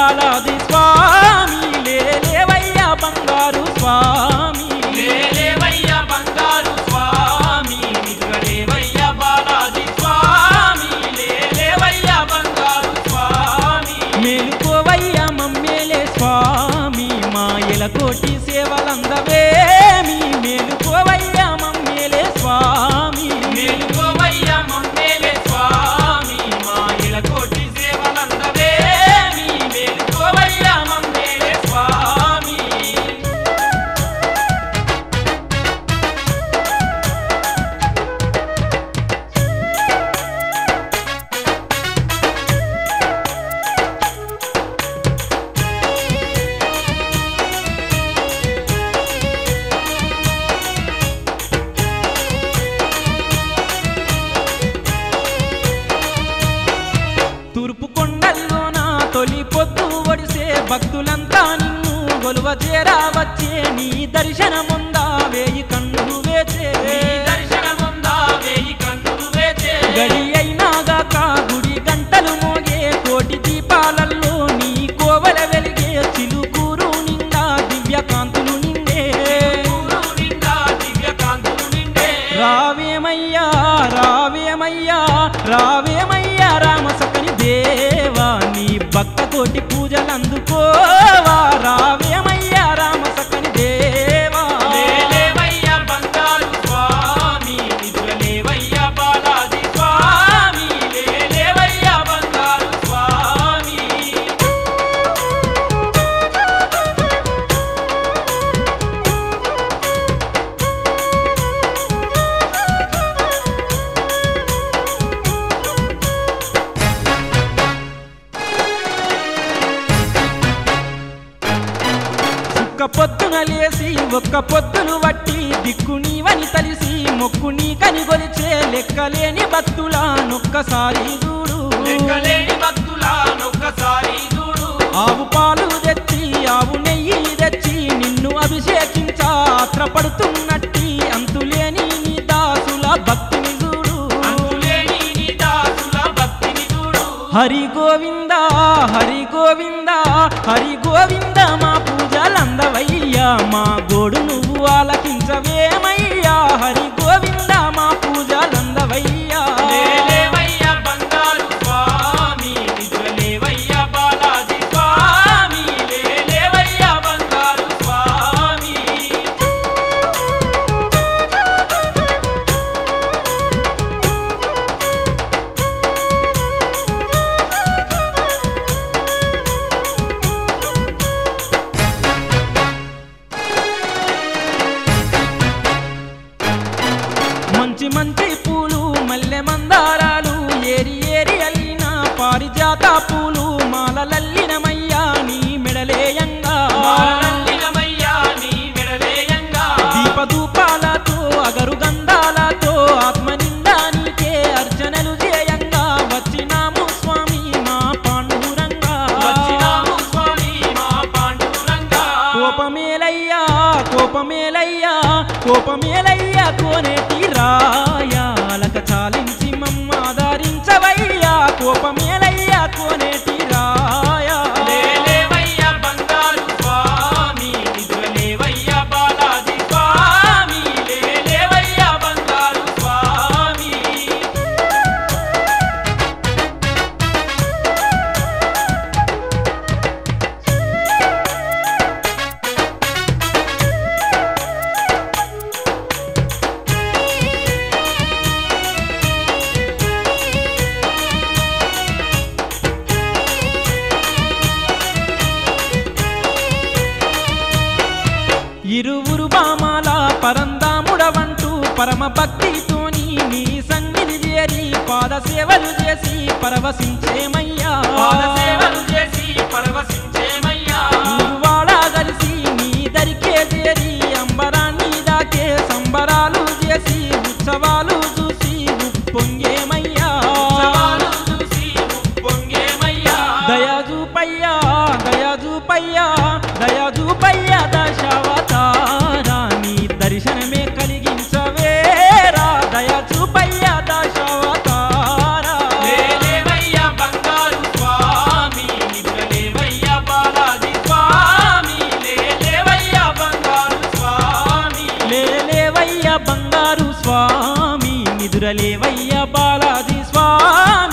బాలాది స్వామి లేవయ్యా బంగారు స్వామి లేలేవయ్య బంగారు స్వామి నిద్రలేవయ్య బాలాజీ స్వామి లేలేవయ్య బంగారు స్వామి మేలుకోవయ్యా మమ్మేలే స్వామి మాయల కోటి సేవలందవేమి మేలుకోవయ్యా మమ్మేలే స్వామి మేలుకోవయ్య మమ్మేలే స్వామి మాయిల కోటి సేవలందవేమి మేలుకోవయ్య మమ్మేలే స్వామి తూర్పు కొండల్లోన తొలి పొద్దు ఒడిసే భక్తులంతా నిన్ను గొలువ చేరా వచ్చే నీ దర్శనముందా వేయి కన్నులు వేచే నీ దర్శనముందా వేయి కన్నులు వేచే గడి అయినాగాక గుడి గంటలు మోగే కోటి దీపాలల్లో నీ కోవల వెలిగే చిలుకూరు నిండా దివ్య కాంతులు నిండే ఊరు నిండా దివ్య కాంతులు నిండే రావేమయ్యా రావేమయ్యా రావేమయ్యా రామసకని దేవా నీ భక్త కోటి పూజలు అందుకోవా రావేమయ్యా రామసకని దేవా లేలేవయ్య బంగారు స్వామి నిద్రలేవయ్య బాలాజీ స్వామి లేలేవయ్య బంగారు స్వామి ఒక్క పొద్దున లేసి ఒక్క పొద్దులు వట్టి దిక్కు నీవని తలిసి మొక్కు నీకని గొలిచే లెక్కలేని భక్తులా నొక్కసారి చూడు లెక్కలేని భక్తులానొక్కసారి చూడు ఆవు పాలు తెచ్చి ఆవు నెయ్యి తెచ్చి నిన్ను అభిషేకించా ఆత్రపడుతున్నట్టి అంతులేని నీ దాసుల భక్తిని చూడు అంతులేని నీ దాసుల భక్తిని చూడు హరి గోవింద హరి గోవింద హరి గోవింద మా పూజలందవయ్యా మా గోడు నువ్వు ఆలకించవేమయ్యా హరి గోవింద మా పూజలందవయ్యా లేలేవయ్య బంగారు స్వామి నిద్రలేవయ్య బాలాజీ స్వామి లేలేవయ్య బంగారు స్వామి మంచి మంచి పూలు మల్లె మందారాలు ఏరి ఏరి అల్లిన పారిజాత పూలు మాలలల్లినమయ్యా నీ మెడలేయంగా మాలల్లినమయ్యా నీ మెడలేయంగా దీపధూపాలతో అగరు గంధాలతో ఆత్మ నిండా నీకే అర్చనలు చేయంగా వచ్చినాము స్వామి మా పాండురంగా వచ్చినాము స్వామి మా పాండురంగా కోపమేలయ్యా కోపమేలయ్యా కోపమేలయ్యా కోనేటి రాయాలక చాలించి మమ్మాదరించవయ్యా కోపమేలయ్యా కోనేటి రాయా లేలేవయ్య బంగారు స్వామి నిద్రలేవయ్య బాలాజీ స్వామి లేలేవయ్య బంగారు స్వామి ఇరువురు బామాల పరందాముడవంటూ పరమ భక్తితోని నీ సన్నిధి చేరి పాద సేవలు చేసి పరవశించేమయ్యా పాదసేవలు చేసి పరవశించేమయ్యా వాడ కలిసి నీ దరికే చేరి అంబరాన్ని దాకే సంబరాలు చేసి ఉత్సవాలు చూసి ఉప్పొంగేమయ్యా ఉత్సవాలు చూసి ఉప్పొంగేమయ్యా దయాజూపయ్యా దయాజూపయ్యా దయాజూపయ్యా దశావతారా నీ దర్శనమే కలిగించవేరా దయాజూపయ్యా దశావతారా లేలేవయ్య బంగారు స్వామి నిద్రలేవయ్య నిదురలేవయ్య బంగారు స్వామి నిదురలేవయ్య బాలాజీ స్వామి